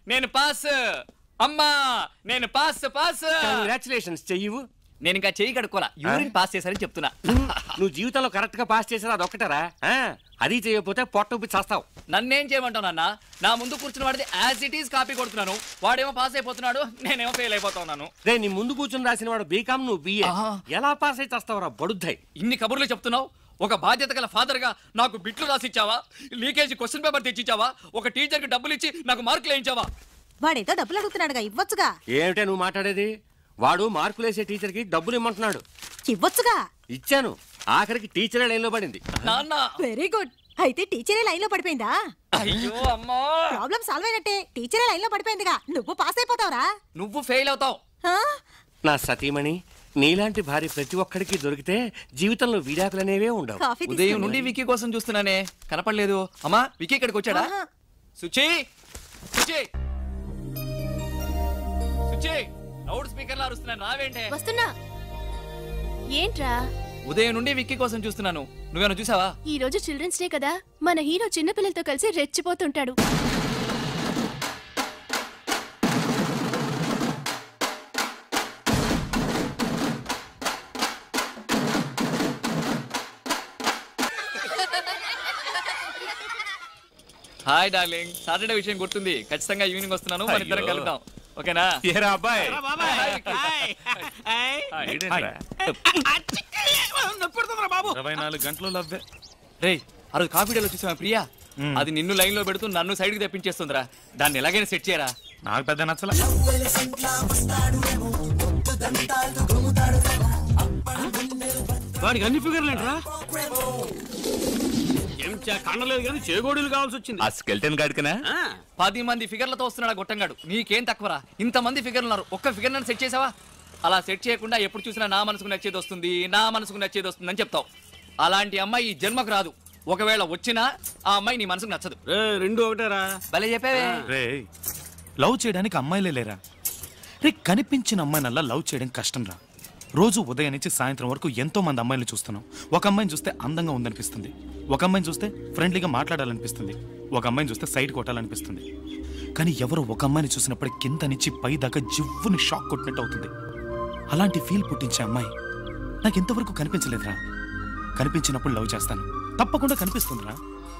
నేను పాస్ అమ్మా నేను పాస్ పాస్ కంగ్రాచులేషన్స్ చెయ్యవు నేను ఇంకా చెయ్యి కడుక్కోలా యూరిన్ పాస్ చేశారని చెప్తున్నా నువ్వు జీవితంలో కరెక్ట్ గా పాస్ చేసేది అది ఒక్కటరా ఆ, అది చేయకపోతే పొట్ట ఉప్పి చేస్తావు నన్నేం చేయమంటావు నాన్న నా ముందు కూర్చున్న వాడిది యాజ్ ఇట్ ఈస్ కాపీ కొడుతున్నాను వాడేమో పాస్ అయిపోతున్నాడు నేనేమో ఫెయిల్ అయిపోతా ఉన్నాను రే నీ ముందు కూర్చుని రాసిన వాడు బీకామ్ నువ్వు బిఏ ఆహా. ఎలా పాస్ అయితే వస్తావురా బడుద్దాయి ఇన్ని కబుర్లు చెప్తున్నావు ఒక బాధ్యత గల ఫాదర్ గా నాకు బిట్లు రాసిచ్చావా లీకేజ్ క్వశ్చన్ పేపర్ తెచ్చిచ్చావా ఒక టీచర్ కి డబ్బులు ఇచ్చి నాకు మార్కులు వేయించావా వాడేదో డబ్బులు అడుగుతున్నాడుగా ఇవ్వొచ్చుగా ఏమిటే నువ్వు మాట్లాడేది వాడు మార్కులేసే టీచర్ కి డబ్బులు ఇమ్మంటున్నాడు ఇవ్వొచ్చుగా ఇచ్చాను ఆఖరికి టీచరే లైన్లో పడింది నాన్న వెరీ గుడ్ అయితే టీచరే లైన్ లో పడిపోయిందా అయ్యో అమ్మా ప్రాబ్లం సాల్వ్ అయినట్టే టీచరే లైన్ లో పడిపోయిందిగా నువ్వు పాస్ అయిపోతావురా నువ్వు ఫెయిల్ అవుతావు ఆ? నా సతీమణి నీలాంటి భార్య ప్రతి ఒక్కడికి దొరికితే జీవితంలో విడాకులనేవే ఉండవు కాఫీ ఉదయం తీసుకోండి. నుండి విక్కీ కోసం చూస్తున్నానే కనపడలేదు అమ్మా విక్కీ ఇక్కడికి వచ్చాడా ఆహా. సుచి సుచి సుచి లౌడ్ స్పీకర్ లా అరుస్తున్నాను రావేంటే వస్తున్నా ఏంట్రా ఉదయం నుండి విక్కీ కోసం చూస్తున్నాను నువ్వేమైనా చూసావా ఈ రోజు చిల్డ్రన్స్ డే కదా మన హీరో చిన్నపిల్లలతో కలిసి రెచ్చిపోతుంటాడు హాయ్ డార్లింగ్ సాటర్డే విషయం గుర్తుంది ఖచ్చితంగా ఈవినింగ్ వస్తున్నాను మన ఇద్దరం అయ్యో. కలుద్దాం ఓకేనా ఏరా అబ్బాయి హాయ్ విక్కీ. హాయ్. ఏంటేంట్రా? బాబు ఇరవై నాలుగు గంటలు లవ్వే రేయ్ ఆ రోజు కాఫీ డేలో చూసావా ప్రియా అది నిన్ను లైన్ లో పెడుతూ నన్ను సైడ్ కి తెప్పించేస్తుందిరా దాన్ని ఎలాగైనా సెట్ చేయరా నాకు పెద్ద నచ్చల వాడికి అన్ని ఫిగర్లు ఏంట్రా ఏం చే- కండలేదు కానీ చేగోడీలు కావాల్సి వచ్చింది ఆ స్కెల్టన్ గాడికనా ఆ, పది మంది ఫిగర్లతో వస్తున్నాడు ఆ గొట్టంగాడు నీకేం తక్కువరా ఇంత మంది ఫిగర్లు ఉన్నారు ఒక్క ఫిగర్ నన్ను సెట్ చేసావా అలా సెట్ చేయకుండా ఎప్పుడు చూసినా నా మనసుకు నచ్చేది వస్తుంది నా మనసుకు నచ్చేది వస్తుంది అని చెప్తావు అలాంటి అమ్మాయి ఈ జన్మకు రాదు ఒకవేళ వచ్చినా ఆ అమ్మాయి నీ మనసుకు నచ్చదు రే, రెండు ఒకటేరా భలే చెప్పావే రే లవ్ చేయడానికి అమ్మాయిలే లేరా రే కనిపించిన అమ్మాయినల్లా లవ్ చేయడం కష్టం రా రోజు ఉదయం నుంచి సాయంత్రం వరకు ఎంతో మంది అమ్మాయిలు చూస్తున్నాం ఒక అమ్మాయిని చూస్తే అందంగా ఉందనిపిస్తుంది ఒక అమ్మాయిని చూస్తే ఫ్రెండ్లీగా మాట్లాడాలనిపిస్తుంది ఒక అమ్మాయిని చూస్తే సైడ్ కొట్టాలనిపిస్తుంది కానీ ఎవరో ఒక అమ్మాయిని చూసినప్పుడు కింద నుంచి పై దాకా జివ్వుని షాక్ కొట్టినట్టు అవుతుంది అలాంటి ఫీల్ పుట్టించే అమ్మాయి నాకు ఇంతవరకు కనిపించలేదురా కనిపించినప్పుడు లవ్ చేస్తాను తప్పకుండా కనిపిస్తుందిరా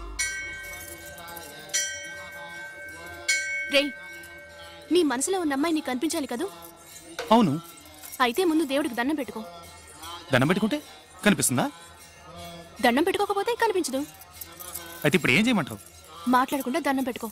రేయ్ నీ మనసులో ఉన్న అమ్మాయి నీకు కనిపించాలి కదూ అవును అయితే ముందు దేవుడికి దండం పెట్టుకో దండం పెట్టుకుంటే కనిపిస్తుందా దండం పెట్టుకోకపోతే కనిపించదు అయితే ఇప్పుడు ఏం చేయమంటావు మాట్లాడకుండా దండం పెట్టుకో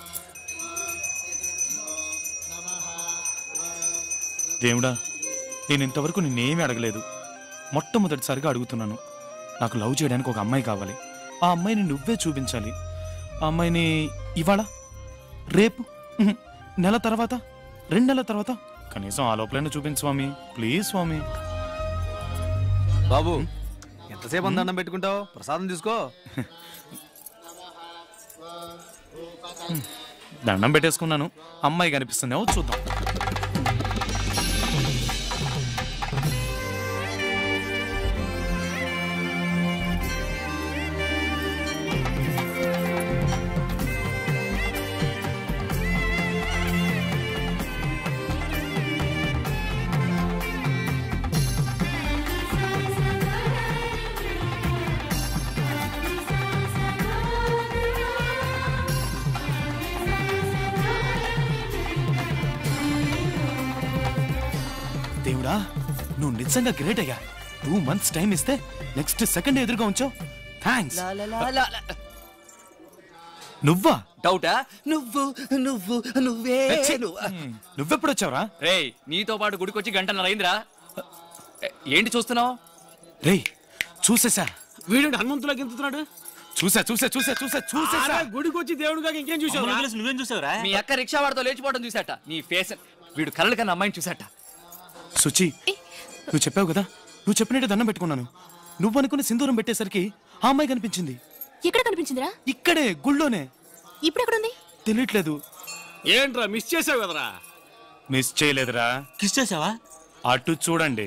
దేవుడా నేను ఇంతవరకు నిన్నేమీ అడగలేదు మొట్టమొదటిసారిగా అడుగుతున్నాను నాకు లవ్ చేయడానికి ఒక అమ్మాయి కావాలి ఆ అమ్మాయిని నువ్వే చూపించాలి ఆ అమ్మాయిని ఇవాళ రేపు ఉహు, నెల తర్వాత రెండు నెలల తర్వాత కనీసం ఆ లోపలైనా చూపించు స్వామి ప్లీజ్ స్వామి బాబు ఎంతసేపు అంత దండం పెట్టుకుంటావు ప్రసాదం తీసుకో దండం పెట్టేసుకున్నాను అమ్మాయి కనిపిస్తుందేమో చూద్దాం దేవుడా నువ్వు నిజంగా గ్రేట్ అయ్యా టూ మంత్స్ టైం ఇస్తే నెక్స్ట్ సెకండ్ ఎదురుగా ఉంచావు థ్యాంక్స్ నువ్వా డౌటా నువ్వు నువ్వు నువ్వే నువ్వు. నువ్వెప్పుడు వచ్చావురా రేయ్ నీతో పాటు గుడికొచ్చి గంటన్నర అయిందిరా ఏ, ఏంటి చూస్తున్నావు రేయ్ చూసేసా వీడు హనుమంతులా గెంతుతున్నాడు చూసా చూసా చూసా చూసా చూసేసా ఆరా, గుడికి వచ్చి దేవుడుగా ఇంకేం చూసావు నువ్వేం చూసావురా మీ అక్క రిక్షా వాడితో లేచిపోవడం చూసాట నీ ఫేస్ వీడు కలలు కన్నా అమ్మాయిని చూసాట సుచి నువ్వు చెప్పావు కదా నువ్వు చెప్పినట్టు దండం పెట్టుకున్నాను నువ్వు అనుకున్న సింధూరం పెట్టేసరికి ఆ అమ్మాయి కనిపించింది ఎక్కడ కనిపించిందిరా ఇక్కడే గుళ్ళోనే ఇప్పుడు ఎక్కడుంది తెలియట్లేదు ఏంట్రా మిస్ చేసావు కదరా మిస్ చేయలేదురా కిస్ చేసావా అటు చూడండి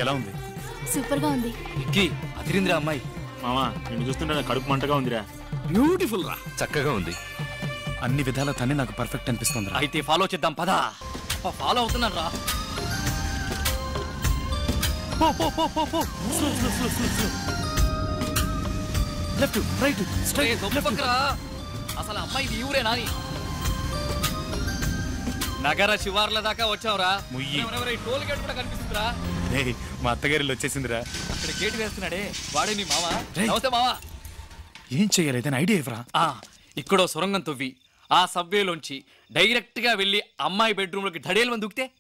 ఎలా ఉంది సూపర్ గా ఉంది విక్కీ అదిరిందిరా అమ్మాయి మామా నిన్ను చూస్తుంటే నా కడుపు మంటగా ఉందిరా బ్యూటిఫుల్ రా చక్కగా ఉంది అన్ని విధాల తనే నాకు పర్ఫెక్ట్ అనిపిస్తుంది అయితే ఫాలో చేద్దాం పదా ఫాలో అవుతున్నాను రా లెఫ్ట్ రైట్ రేయ్, దొబ్బకురా. అసలు అమ్మాయి ఈ ఊరే నాని నగర శివార్ల దాకా వచ్చావురా ముయ్యి. ఎవరెవరో ఈ టోల్ గేట్ కూడా కనిపిస్తుందిరా మా అత్తగారిలో వచ్చేసిందిరా అక్కడ గేట్ వేస్తున్నాడే వాడే నీ మావా రేయ్. నమస్తే మావా ఏం చెయ్యాలి ఐడియా ఇవ్వరా ఆ ఇక్కడో సొరంగం తవ్వి ఆ సబ్వేలోంచి డైరెక్ట్ గా వెళ్ళి అమ్మాయి బెడ్రూమ్ లోకి ధడేలు మంది దుక్తే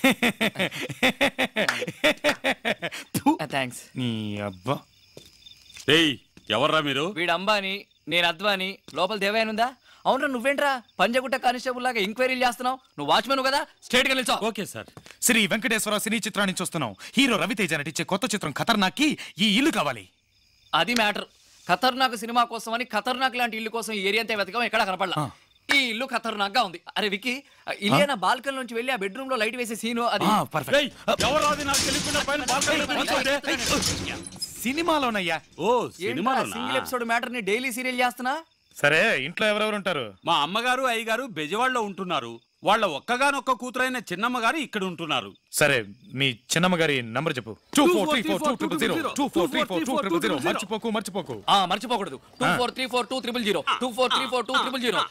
థ్యాంక్స్ నీ అబ్బా ఏయ్ ఎవర్రా మీరు వీడు అంబాని నేను అద్వాని లోపల దేవయానుందా అవునరా నువ్వేంట్రా పంజగుట్ట కానిస్టేబుల్ లాగా ఎంక్వైరీలు చేస్తున్నావు నువ్వు వాచ్మెన్ కదా స్ట్రేట్ గా నిల్చో okay sir Shri Venkateswara cine చిత్రాన్ని నుంచి వస్తున్నాం హీరో రవితేజ నటించే కొత్త చిత్రం ఖతర్నాక్కి ఈ ఇల్లు కావాలి అది మ్యాటర్ ఖతర్నాక్ సినిమా కోసం అని ఖతర్నాక్ లాంటి ఇల్లు కోసం ఈ ఏరియా అంతా వెతకం ఎక్కడ కనపడలా ఆ. ఈ ఇల్లు ఖతర్నాక్ గా ఉంది అరే వికి ఇలియనా బాల్కన్ నుంచి వెళ్ళి ఆ బెడ్రూమ్ లో లైట్ వేసే సీను అది పర్ఫెక్ట్ ఎవరు అది నాకు తెలియకుండా పైన బాల్కనీలో కూర్చోండి. సినిమాలోనయ్యా ఓ సినిమాలో సింగిల్ ఎపిసోడ్ మ్యాటర్ ని డైలీ సీరియల్ చేస్తున్నా సరే ఇంట్లో ఎవరెవరు ఉంటారు మా అమ్మగారు అయ్యగారు బెజవాడలో ఉంటున్నారు వాళ్ళ ఒక్కగానొక్క కూతురైన చిన్నమ్మ గారు ఇక్కడ ఉంటున్నారు సరే మీ చిన్నమ్మ గారి నంబర్ చెప్పు two four three four two triple zero two four three four two triple zero మర్చిపోకు మర్చిపోకు ఆ మర్చిపోకూడదు two four three four two triple zero two four three four two triple zero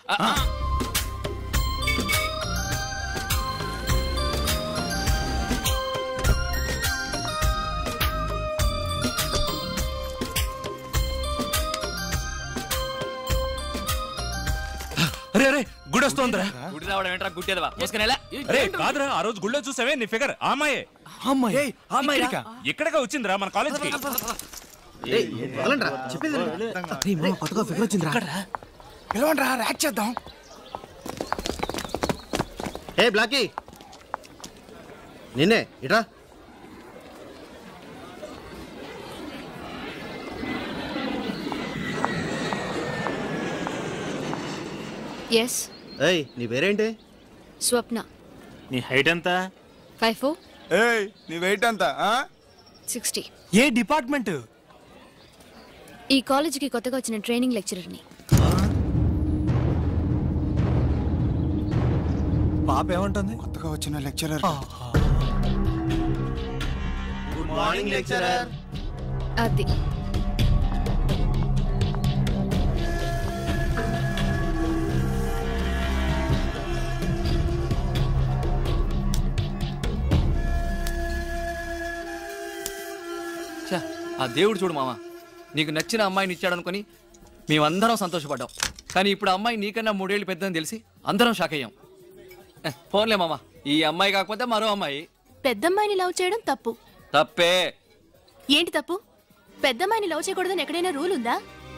అరే అరే గుడి వస్తోందిరా గుడి రావడం ఏంట్రా గుట్టేదవా మోసుకునేలా అరే కాదురా ఆ రోజు గుళ్ళో చూసావే నీ ఫిగర్ ఆ అమ్మాయే అమ్మాయి అమ్మాయిరా? ఇక్కడగా వచ్చిందిరా మన కాలేజ్ కి పిలవండి రా ర్యాక్ చేద్దాం ఏ బ్లాకీ నిన్నే ఇట్రా ఎస్ ఏయ్ నీ పేరేంటి స్వప్న నీ హైట్ ఎంత ఫైవ్ ఫోర్ ఏయ్ నీ వెయిట్ ఎంత సిక్స్టీ ఏ డిపార్ట్మెంట్ ఈ కాలేజీకి కొత్తగా వచ్చిన ట్రైనింగ్ లెక్చరర్ని పాప ఏమంటుంది కొత్తగా వచ్చిన లెక్చరర్ గుడ్ మార్నింగ్ లెక్చరర్ అది ఛ, ఆ దేవుడు చూడు మామ నీకు నచ్చిన అమ్మాయిని ఇచ్చాడు అనుకుని మేమందరం సంతోషపడ్డాం కానీ ఇప్పుడు ఆ అమ్మాయి నీకన్నా మూడేళ్ళు పెద్దని తెలిసి అందరం షాక్ అయ్యాం ఏ, పోన్లే మామ ఈ అమ్మాయి కాకపోతే మరో అమ్మాయి పెద్దమ్మాయిని లవ్ చేయడం తప్పు తప్పే ఏంటి తప్పు పెద్దమ్మాయిని లవ్ చేయకూడదని ఎక్కడైనా రూల్ ఉందా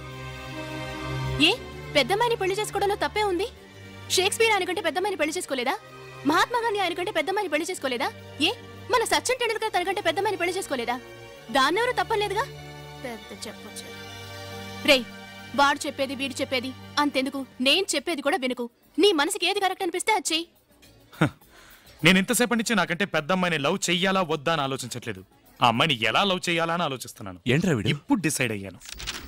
ఏ పెద్దమ్మాయిని పెళ్లి చేసుకోవడంలో తప్పే ఉంది షేక్స్పియర్ ఆయనకంటే పెద్దమ్మాయిని పెళ్లి చేసుకోలేదా మహాత్మా గాంధీ ఆయనకంటే పెద్దమ్మాయిని పెళ్లి చేసుకోలేదా ఏ మన సచిన్ టెండూల్కర్ తనకంటే పెద్దమ్మాయిని పెళ్లి చేసుకోలేదా దాన్నెవరూ తప్పలేదుగా పెద్ద చెప్పొచ్చు రేయ్ వాడు చెప్పేది వీడు చెప్పేది అంతెందుకు నేను చెప్పేది కూడా వినుకు నీ మనసుకి ఏది కరెక్ట్ అనిపిస్తే అది చెయ్యి నేను ఇంతసేపటి నుంచి నాకంటే పెద్ద అమ్మాయిని లవ్ చెయ్యాలా వద్దా అని ఆలోచించట్లేదు ఆ అమ్మాయిని ఎలా లవ్ చెయ్యాలా అని ఆలోచిస్తున్నాను ఏంట్రా వీడు ఇప్పుడు డిసైడ్ అయ్యాను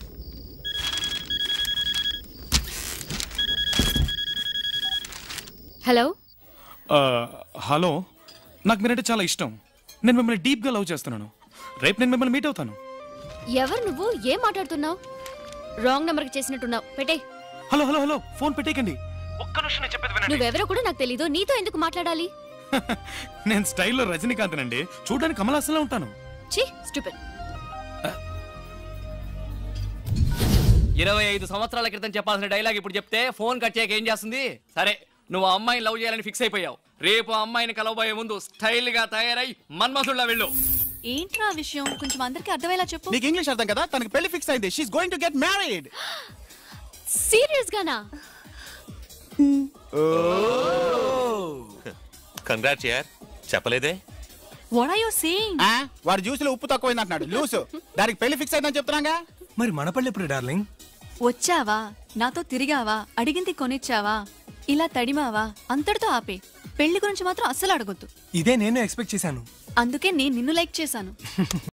హలో ఆ, హలో నాకు మీరంటే చాలా ఇష్టం నేను మిమ్మల్ని డీప్గా లవ్ చేస్తున్నాను రేపు నేను మిమ్మల్ని మీట్ అవుతాను ఎవరు నువ్వు ఏం మాట్లాడుతున్నావు రాంగ్ నంబర్కి చేసినట్టున్నావు పెట్టే హలో హలో హలో ఫోన్ పెట్టేయకండి ఒక్క నిమిషం నేను చెప్పేది వినండి నువ్వెవరో కూడా నాకు తెలీదు నీతో ఎందుకు మాట్లాడాలి నేను స్టైల్లో రజనీకాంత్ అండి చూడడానికి కమలాసంలో ఉంటాను ఛీ స్టూపిడ్ ఇరవై ఐదు సంవత్సరాల క్రితం చెప్పాల్సిన డైలాగ్ ఇప్పుడు చెప్తే ఫోన్ కట్ చేయక ఏం చేస్తుంది సరే నువ్వు ఆ అమ్మాయిని లవ్ చేయాలని ఫిక్స్ అయిపోయావు రేపు ఆ అమ్మాయిని కలవబోయే ముందు స్టైల్ గా తయారై మన్మధుల్లా వెళ్ళు ఏంట్రా విషయం కొంచెం అందరికి అర్థమయ్యేలా చెప్పు నీకు ఇంగ్లీష్ అర్థం కదా తనకి పెళ్లి ఫిక్స్ అయింది she's going to get married serious గానా కంగ్రాట్స్ యార్ చెప్పలేదే వాట్ ఆర్ యు సేయింగ్ వాడు జ్యూస్ లో ఉప్పు తక్కువైంది అంటున్నాడు లూసు దానికి పెళ్లి ఫిక్స్ అయిందని చెప్తున్నాగా మరి మన పళ్ళు ఎప్పుడు డార్లింగ్ వచ్చావా నాతో తిరిగావా అడిగింది కొనిచ్చావా ఇలా తడిమావా అంతటితో ఆపే పెళ్లి గురించి మాత్రం అస్సలు అడగొద్దు ఇదే నేను ఎక్స్పెక్ట్ చేశాను అందుకే నేను నిన్ను లైక్ చేశాను